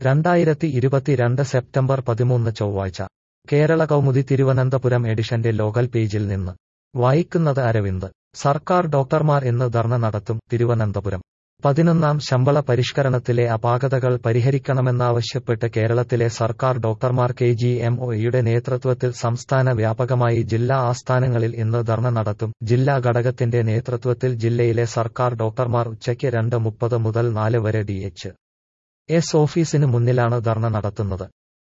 രണ്ടായിരത്തി ഇരുപത്തിരണ്ട് സെപ്റ്റംബർ പതിമൂന്ന് ചൊവ്വാഴ്ച കേരള കൗമുദി തിരുവനന്തപുരം എഡിഷന്റെ ലോകൽ പേജിൽ നിന്ന് വായിക്കുന്നത് അരവിന്ദ് സർക്കാർ ഡോക്ടർമാർ ഇന്ന് ധർണ നടത്തും തിരുവനന്തപുരം പതിനൊന്നാം ശമ്പള പരിഷ്കരണത്തിലെ അപാകതകൾ പരിഹരിക്കണമെന്നാവശ്യപ്പെട്ട് കേരളത്തിലെ സർക്കാർ ഡോക്ടർമാർ കെ ജി എം ഒയുടെ നേതൃത്വത്തിൽ സംസ്ഥാന വ്യാപകമായി ജില്ലാ ആസ്ഥാനങ്ങളിൽ ഇന്ന് ധർണ നടത്തും ജില്ലാ ഘടകത്തിന്റെ നേതൃത്വത്തിൽ ജില്ലയിലെ സർക്കാർ ഡോക്ടർമാർ ഉച്ചയ്ക്ക് രണ്ട് മുപ്പത് മുതൽ നാല് വരെ ഡി എച്ച് എസ് ഓഫീസിന് മുന്നിലാണ് ധർണ നടത്തുന്നത്